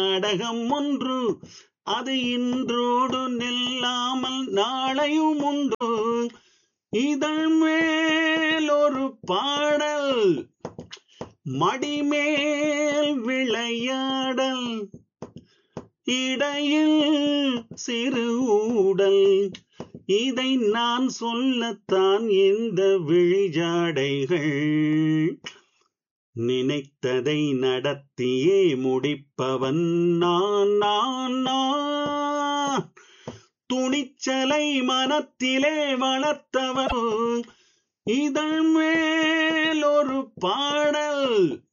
நாடகம் ஒன்று அது இன்றோடு நில்லாமல் நாளையும் உண்டு இதழ் மேல் ஒரு பாடல் மடிமேல் விளையாடல் இடையில் சிறு ஊடல் இதை நான் சொல்லத்தான் இந்த விழிஜாடைகள் நினைத்ததை நடத்தியே முடிப்பவன் நான் நான் நான் துணிச்சலை மனத்திலே வளர்த்தவர் இதழ் மேல் ஒரு பாடல்